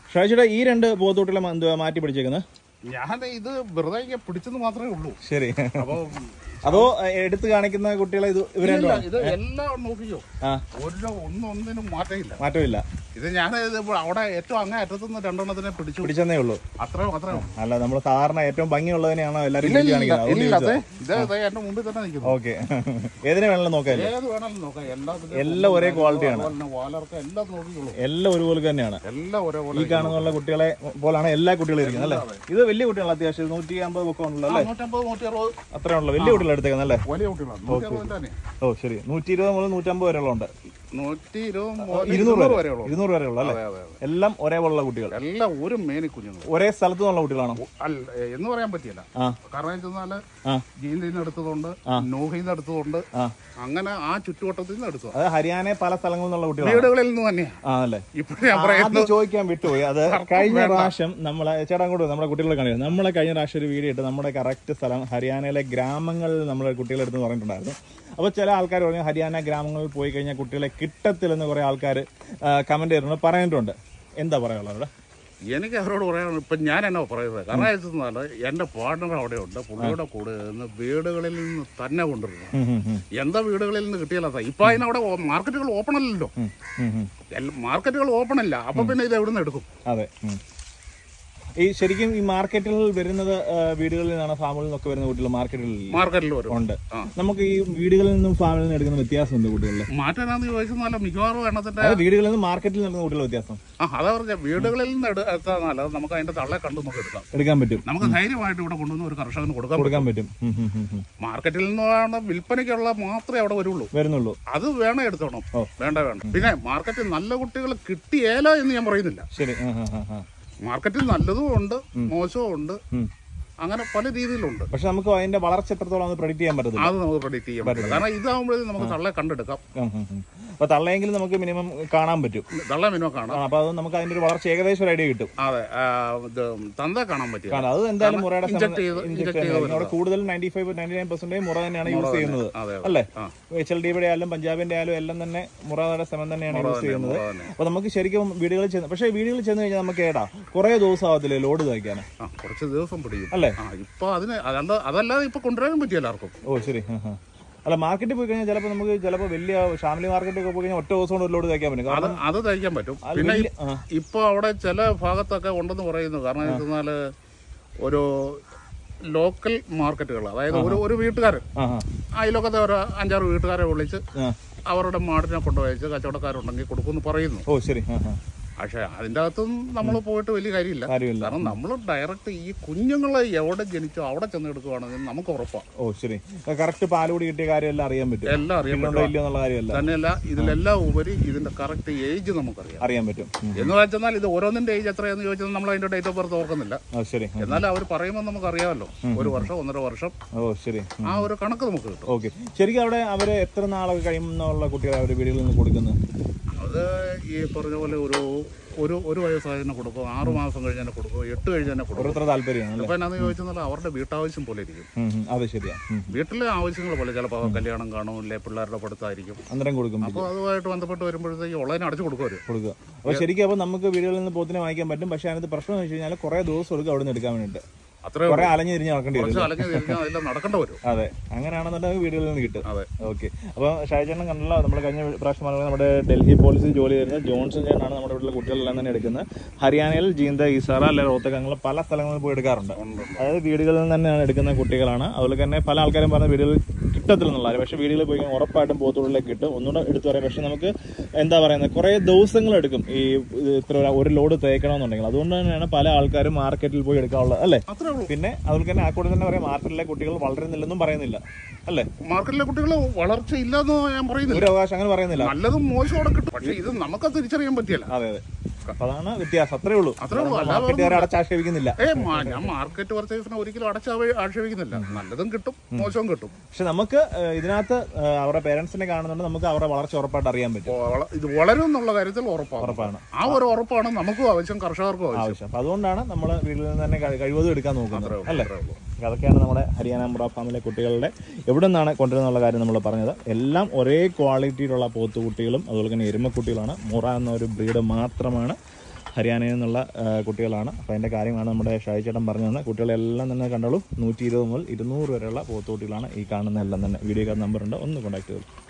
ഷാജിയുടെ ഈ രണ്ട് പോത്തൂട്ടിലെ എന്തുവാ മാറ്റി പിടിച്ചേക്കുന്നത് ഞാൻ ഇത് വെറുതെ ഇങ്ങനെ പിടിച്ചെന്ന് മാത്രമേ ഉള്ളൂ ശരി അപ്പൊ അതോ ഏഹ്, എടുത്ത് കാണിക്കുന്ന കുട്ടികളെ ഇത് ഇവർ ഇല്ല, രണ്ടും ഇത് എല്ലാം നോക്കിയോ ആ ഒരു ഒന്നൊന്നിനും മാറ്റമില്ല മാറ്റമില്ല ഇത് ഞാൻ ഇത് ഇപ്പോൾ അവിടെ ഏറ്റവും അങ്ങേ അറ്റത്തുനിന്ന് രണ്ടെണ്ണത്തിനെ പിടിച്ചു പിടിച്ചെന്നേ ഉള്ളൂ അത്രയും അത്രയും അല്ല നമ്മൾ സാധാരണ ഏറ്റവും ഭംഗിയുള്ളതിനെയാണോ എല്ലാവരും ഇല്ല, പിടിച്ച് ഇല്ല, കാണിക്കുന്നത് അതുകൊണ്ട് ഇല്ല, ചോദിച്ചതാ. അതെ. ഇത് ദേ എന്റെ മുമ്പിൽ തന്നെ നിൽക്കുന്നു ഓക്കെ ഏതിനെ വേണമെങ്കിലും നോക്കാം ഏത് വേണമെങ്കിലും നോക്കാം എല്ലാത്തിനും എല്ലാം ഒരേ ക്വാളിറ്റിയാണ് അതുപോലെ തന്നെ വാലർക്ക് എല്ലാം നോക്കിക്കോളൂ എല്ലാം ഒരുപോലെ തന്നെയാണ് എല്ലാം ഈ ഒരേപോലെ കാണുന്നുള്ള കുട്ടികളെ പോലാണ് എല്ലാ കുട്ടികളും ഇരിക്കുന്നത് അല്ലേ ഇത് വലിയ കുട്ടികളാണ് അത്യാവശ്യം നൂറ്റി അമ്പത് ബുക്ക് ഉണ്ടല്ലോ അല്ലേ നൂറ്റമ്പത് നൂറ്റി അറുപത് അത്രേ ഉള്ളൂ വലിയ കുട്ടികൾ എടുത്തേക്കുന്നത് അല്ലേ വലിയ കുട്ടികളാണ് നൂറ്റി അറുപത് തന്നെ ഓ ശരി നൂറ്റി ഇരുപത് മുതൽ നൂറ്റമ്പത് വരെയുള്ള ഉണ്ട് നൂറ്റി ഇരുപത് മുതൽ ഇരുന്നൂറ് ഇരുന്നൂറ് വരെ വരെ ഉള്ളൂ ഇരുന്നൂറ് വരെയുള്ള അല്ലേ അതെ അതെ അതെ എല്ലാം ഒരേപോലുള്ള കുട്ടികൾ എല്ലാം ഒരു മേനി കുഞ്ഞുങ്ങൾ ഒരേ സ്ഥലത്തു നിന്നുള്ള കുട്ടികളാണോ അല്ല എന്ന് പറയാൻ പറ്റില്ല ആ കാരണം വെച്ചാല് ആ ജീന്തിൽ നിന്ന് എടുത്തതുകൊണ്ട് നോഹിൽ നിന്ന് എടുത്തതുണ്ട് ആ അങ്ങനെ ആ ചുറ്റുവട്ടത്തിൽ നിന്ന് എടുത്തത് അത് ഹരിയാന പല സ്ഥലങ്ങളിൽ നിന്നുള്ള കുട്ടികളാണ് വീടുകളിൽ നിന്ന് തന്നെയാ ആ അല്ലേ ഇപ്പൊ ഞാൻ പറയുന്നത് അത് ചോദിക്കാൻ വിട്ടുപോയി അത് കഴിഞ്ഞ പ്രാവശ്യം നമ്മളെ ചേട്ടാ കൂടെ നമ്മുടെ കുട്ടികളെ കാണിയത് നമ്മളെ കഴിഞ്ഞ പ്രാവശ്യം ഒരു വീഡിയോ ഇട്ട് നമ്മുടെ കറക്റ്റ് സ്ഥലം ഹരിയാനയിലെ ഗ്രാമങ്ങളിൽ നമ്മളെ കുട്ടികളെടുത്ത് പറഞ്ഞിട്ടുണ്ടായിരുന്നു അപ്പോൾ ചില ആൾക്കാർ പറഞ്ഞു ഹരിയാന ഗ്രാമങ്ങളിൽ പോയി കഴിഞ്ഞാൽ കുട്ടികളെ കിട്ടത്തില്ലെന്ന് കുറേ ആൾക്കാർ കമന്റ് ചെയ്തിട്ടുണ്ട് പറഞ്ഞിട്ടുണ്ട് എന്താ പറയാനുള്ളത് അവിടെ എനിക്ക് അവരോട് പറയാൻ ഇപ്പൊ ഞാൻ എന്നാ പറയുന്നത് കാരണം വെച്ചാൽ എന്റെ പാർട്ണർ അവിടെ ഉണ്ട് പുള്ളിയുടെ കൂടെ നിന്ന് വീടുകളിൽ നിന്ന് തന്നെ കൊണ്ടുവരുന്നു ഉം, ഉം, ഉം, എന്താ വീടുകളിൽ നിന്ന് കിട്ടിയാലോ ഇപ്പൊ അതിനവിടെ ഓ- മാർക്കറ്റുകൾ ഓപ്പൺ അല്ലല്ലോ ഉം, ഉം, ഉം. എല്ല- മാർക്കറ്റുകൾ ഓപ്പൺ അല്ല അപ്പൊ പിന്നെ ഇത് എവിടെ നിന്ന് എടുക്കും അതെ ഉം. ഈ ശരിക്കും ഈ മാർക്കറ്റിൽ വരുന്നത് ആ, വീടുകളിൽ നിന്നാണ് ഫാമുകളിൽ നിന്നൊക്കെ വരുന്ന കുട്ടികൾ മാർക്കറ്റുകളിൽ മാർക്കറ്റിൽ വരും ഉണ്ട് ആ. നമുക്ക് ഈ വീടുകളിൽ നിന്നും ഫാമിൽ നിന്നും എടുക്കുന്ന വ്യത്യാസമുണ്ട് കുട്ടികളിൽ മാറ്റാനാന്ന് ചോദിച്ചാൽ മിക്കവാറും എണ്ണത്തിന്റെ അതായത് വീടുകളിൽ നിന്ന് മാർക്കറ്റിൽ നടക്കുന്ന കുട്ടികളുടെ വ്യത്യാസം ആ അതാ പറഞ്ഞ വീടുകളിൽ നിന്ന് എടു- എടുത്താൽ നല്ലത് നമുക്ക് അതിന്റെ തള്ളെ കണ്ടു നമുക്ക് എടുക്കാം എടുക്കാൻ പറ്റും നമുക്ക് ധൈര്യമായിട്ട് ഇവിടെ കൊണ്ടുവന്ന് ഒരു കർഷകന് കൊടുക്കാം കൊടുക്കാൻ പറ്റും ഉം, ഉം, ഉം, ഉം. മാർക്കറ്റിൽ നിന്ന് വേണ്ട വിൽപ്പനയ്ക്കുള്ള മാത്രമേ അവിടെ വരുള്ളൂ വരുന്നുള്ളൂ അത് വേണം എടുത്തോണം ഓ. വേണ്ട വേണ്ട പിന്നെ മാർക്കറ്റിൽ നല്ല കുട്ടികൾ കിട്ടിയേലോ എന്ന് ഞാൻ പറയുന്നില്ല ശരി ആ, ആ, ആ, ആ. മാർക്കറ്റിൽ നല്ലതും ഉണ്ട് മോശവും ഉണ്ട് ഉം. അങ്ങനെ പല രീതിയിലുണ്ട് പക്ഷെ നമുക്ക് അതിന്റെ വളർച്ച എത്രത്തോളം പ്രെഡിക്റ്റ് ചെയ്യാൻ പറ്റത്തില്ല അത് നമുക്ക് പ്രഡിക്റ്റ് ചെയ്യാൻ പറ്റില്ല കാരണം ഇതാകുമ്പോഴേ നമുക്ക് തള്ളെ കണ്ടെടുക്കാം ഉം, ഉം, ഉം. അപ്പൊ തള്ളയെങ്കിലും നമുക്ക് മിനിമം കാണാൻ പറ്റും തള്ളെ മിനോ കാണാം ആ, അപ്പൊ അത് നമുക്ക് അതിന്റെ ഒരു വളർച്ച ഏകദേശം ഒരു ഐഡിയ കിട്ടും അതെ ആ, ഇത് തന്ത കാണാൻ പറ്റില്ല കാരണം അത് എന്തായാലും മുറയുടെ inject ചെയ്ത്- inject ചെയ്ത് അവിടെ കൂടുതൽ ninety five ninety nine percentage മുറ തന്നെയാണ് യൂസ് ചെയ്യുന്നത് അതെ അതെ അല്ലേ ആ. എച്ച് എൽ ഡിയുടെ ആയാലും പഞ്ചാബിന്റെ ആയാലും എല്ലാം തന്നെ മുറയുടെ സെമൻ തന്നെയാണ് യൂസ് ചെയ്യുന്നത് മുറ തന്നെ. അപ്പൊ നമുക്ക് ശരിക്കും വീടുകളിൽ ചെന്ന് പക്ഷേ വീടുകളിൽ ചെന്ന് കഴിഞ്ഞാൽ നമുക്ക് ഏടാ കുറെ ദിവസം ആവത്തില്ലേ ലോഡ് തയ്ക്കാൻ ആ കുറച്ച് ദിവസം പിടിക്കും അല്ലേ ആ ഇപ്പൊ അതിന് അതല്ല അതല്ലാതെ ഇപ്പൊ കൊണ്ടുവരാനും പറ്റില്ല ആർക്കും ഓ ശരി ആ, ആ. അല്ല മാർക്കറ്റിൽ പോയി കഴിഞ്ഞാൽ ചിലപ്പോൾ നമുക്ക് ചിലപ്പോൾ വലിയ ഷാമിലി മാർക്കറ്റൊക്കെ പോയി കഴിഞ്ഞാൽ ഒറ്റ ദിവസം കൊണ്ട് ഒരു ലോഡ് തയ്ക്കാൻ പറ്റും അത് കാരണം അത് തയ്ക്കാൻ പറ്റും അത് പിന്നെ വലിയ- ആ. ഇപ്പൊ അവിടെ ചില ഭാഗത്തൊക്കെ ഉണ്ടെന്ന് പറയുന്നു കാരണം എന്തെന്നാല് ഒരു ലോക്കൽ മാർക്കറ്റുകൾ അതായത് ഒരു ഒരു വീട്ടുകാരൻ ആ ആ അയലൊക്കത്തെ ഒരു അഞ്ചാറ് വീട്ടുകാരെ വിളിച്ച് ആ. അവരുടെ മാടിനെ കൊണ്ടുപോയിച്ച് കച്ചവടക്കാരുണ്ടെങ്കിൽ കൊടുക്കുമെന്ന് പറയുന്നു ഓ ശരി ആ ആ പക്ഷെ അതിൻ്റെ അകത്തും നമ്മൾ പോയിട്ട് വലിയ കാര്യമില്ല കാര്യമില്ല കാരണം നമ്മൾ ഡയറക്റ്റ് ഈ കുഞ്ഞുങ്ങളെ എവിടെ ജനിച്ചോ അവിടെ ചെന്ന് എടുക്കുവാണെങ്കിൽ നമുക്ക് ഉറപ്പാണ് ഓ ശരി കറക്റ്റ് പാലുകൂടി കിട്ടിയ കാര്യമെല്ലാം അറിയാൻ പറ്റും എല്ലാം അറിയാൻ ഉണ്ടോ പറ്റും ഇല്ലയോ എന്നുള്ള കാര്യമല്ല തന്നെയല്ല ഇതിലെല്ലാം ഉപരി ഇതിന്റെ കറക്റ്റ് ഏജ് നമുക്കറിയാം അറിയാൻ പറ്റും ഉം. എന്ന് വെച്ചെന്നാൽ ഇത് ഓരോന്നിന്റെ ഏജ് എത്രയാന്ന് ചോദിച്ചാൽ നമ്മൾ അതിന്റെ ഡേറ്റ് ഓഫ് ബർത്ത് ഓർക്കുന്നില്ല ഓ ശരി ഉം. എന്നാലും അവർ പറയുമ്പോൾ നമുക്കറിയാമല്ലോ ഒരു വർഷം ഒന്നര വർഷം ഓ ശരി ആ ഒരു കണക്ക് നമുക്ക് കിട്ടും ഓക്കെ ശരിക്കും അവിടെ അവര് എത്ര നാളൊക്കെ കഴിയുന്നുള്ള കുട്ടികളെ അവർ വീടുകളിൽ നിന്ന് കൊടുക്കുന്നത് അത് ഈ പറഞ്ഞ പോലെ ഒരു ഒരു ഒരു വയസ്സായതിനെ കൊടുക്കും ആറു മാസം കഴിഞ്ഞതിനെ കൊടുക്കും എട്ട് കഴിഞ്ഞതിനെ കൊടുക്കും ഓരോരുത്തർ താല്പര്യമാണ് അല്ലേ ഇപ്പൊ എന്നാന്ന് ചോദിച്ചാൽ അവരുടെ വീട്ടാവശ്യം പോലെ ഇരിക്കും ഉം, ഉം. അത് ശരിയാ ഉം. വീട്ടിലെ ആവശ്യങ്ങൾ പോലെ ചിലപ്പോൾ കല്യാണം കാണും ഇല്ലേ പിള്ളേരുടെ പഠിത്തമായിരിക്കും അന്നേരം കൊടുക്കും അപ്പോൾ അതുമായിട്ട് ബന്ധപ്പെട്ട് വരുമ്പോഴത്തേക്ക് ഓൺലൈൻ അടച്ചു കൊടുക്കും അവര് കൊടുക്കുക അപ്പൊ ശരിക്കും അപ്പൊ നമുക്ക് വീടുകളിൽ നിന്ന് പോത്തിനെ വാങ്ങിക്കാൻ പറ്റും പക്ഷെ അതിനകത്ത് പ്രശ്നം എന്ന് വെച്ച് കഴിഞ്ഞാൽ കുറെ ദിവസം എടുക്കും അവിടെ നിന്ന് എടുക്കാൻ വേണ്ടിയിട്ട് അത്രേ കുറെ അലഞ്ഞു തിരിഞ്ഞ് നടക്കേണ്ടി വരും കുറച്ച് അലഞ്ഞു തിരിഞ്ഞാൽ അതെല്ലാം നടക്കേണ്ട വരും അതെ അങ്ങനെയാണെന്നുണ്ടെങ്കിൽ വീടുകളിൽ നിന്ന് കിട്ടും അതെ ഓക്കെ അപ്പോൾ ഷാജേട്ടൻ കണ്ടല്ലോ നമ്മൾ കഴിഞ്ഞ പ്രാവശ്യം പറഞ്ഞത് നമ്മുടെ ഡൽഹി പോലീസിൽ ജോലി ചെയ്യുന്ന ജോൺസൺ ചേട്ടനാണ് നമ്മുടെ വീട്ടിലെ കുട്ടികളെല്ലാം തന്നെ എടുക്കുന്നത് ഹരിയാനയിൽ ജീന്ത ഇസാറ അല്ലെ റോത്തക്ക് അങ്ങനെ പല സ്ഥലങ്ങളിൽ പോയി എടുക്കാറുണ്ട് ഉണ്ട്. അതായത് വീടുകളിൽ നിന്ന് തന്നെയാണ് എടുക്കുന്ന കുട്ടികളാണ് അതുപോലെ തന്നെ പല ആൾക്കാരും പറഞ്ഞ വീടുകളിൽ കിട്ടത്തില്ലെന്നുള്ള പക്ഷേ വീടുകളിൽ പോയി കഴിഞ്ഞാൽ ഉറപ്പായിട്ടും പോത്തുള്ളിലേക്ക് കിട്ടും ഒന്നുകൂടെ എടുത്തു പറയാം പക്ഷെ നമുക്ക് എന്താ പറയുന്നത് കുറേ ദിവസങ്ങൾ എടുക്കും ഈ ഇത് ഇത്ര ഒരു ലോഡ് തേക്കണമെന്നുണ്ടെങ്കിൽ അതുകൊണ്ട് തന്നെയാണ് പല ആൾക്കാരും മാർക്കറ്റിൽ പോയി എടുക്കാനുള്ളത് അല്ലേ അത്രേ ഉള്ളൂ പിന്നെ അതുപോലെ തന്നെ ആ കൂടെ തന്നെ പറയാം മാർക്കറ്റിലെ കുട്ടികൾ വളരുന്നില്ലെന്നും പറയുന്നില്ല അല്ലേ മാർക്കറ്റിലെ കുട്ടികൾ വളർച്ച ഇല്ലെന്ന് ഞാൻ പറയുന്നില്ല ഒരു അവകാശം അങ്ങനെ പറയുന്നില്ല നല്ലതും മോശം അവിടെ കിട്ടും പക്ഷെ ഇത് നമുക്ക് തിരിച്ചറിയാൻ പറ്റിയല്ല അതെ അതെ അപ്പൊ അതാണ് വ്യത്യാസം അത്രേ ഉള്ളൂ അത്രേ ഉള്ളൂ. അല്ലാതെ മാർക്കറ്റുകാരെ അടച്ചാക്ഷേപിക്കുന്നില്ല ഏ മാ- ഞാൻ മാർക്കറ്റ് പർച്ചേസിനെ ഒരിക്കലും അടച്ച ആക്ഷേപിക്കുന്നില്ല നല്ലതും കിട്ടും മോശവും കിട്ടും പക്ഷെ നമുക്ക് ഏഹ്, ഇതിനകത്ത് ഏഹ്, അവരുടെ പേരൻസിനെ കാണുന്നുണ്ട് നമുക്ക് അവരുടെ വളർച്ച ഉറപ്പായിട്ട് അറിയാൻ പറ്റും വള- ഇത് വളരും എന്നുള്ള കാര്യത്തിൽ ഉറപ്പാണ് ഉറപ്പാണ് ആ ഒരു ഉറപ്പാണ് നമുക്കും ആവശ്യം കർഷകർക്കും ആവശ്യം ആവശ്യം അപ്പൊ അതുകൊണ്ടാണ് നമ്മൾ വീട്ടിൽ നിന്ന് തന്നെ കഴി- കഴിവതും എടുക്കാൻ നോക്കുന്നത് അത്രേ ഉള്ളൂ, അല്ലേ അത്രേ ഉള്ളൂ. അതൊക്കെയാണ് നമ്മുടെ ഹരിയാന മുറ ഫാമിലെ കുട്ടികളുടെ എവിടെ നിന്നാണ് കൊണ്ടുവരുന്നുള്ള കാര്യം നമ്മൾ പറഞ്ഞത് എല്ലാം ഒരേ ക്വാളിറ്റിയിലുള്ള പോത്തുകുട്ടികളും അതുപോലെ തന്നെ എരുമക്കുട്ടികളാണ് മുറ എന്ന ഒരു ബ്രീഡ് മാത്രമാണ് ഹരിയാനയിൽ നിന്നുള്ള ആ, കുട്ടികളാണ് അപ്പോൾ അതിൻ്റെ കാര്യമാണ് നമ്മുടെ ഷായി ചേട്ടൻ പറഞ്ഞു തന്നെ കുട്ടികളെല്ലാം തന്നെ കണ്ടോളൂ നൂറ്റി ഇരുപത് മുതൽ ഇരുന്നൂറ് വരെയുള്ള പോത്തുകുട്ടികളാണ് ഈ കാണുന്ന എല്ലാം തന്നെ വീഡിയോ നമ്പർ ഉണ്ട് ഒന്ന് കോൺടാക്ട് ചെയ്തു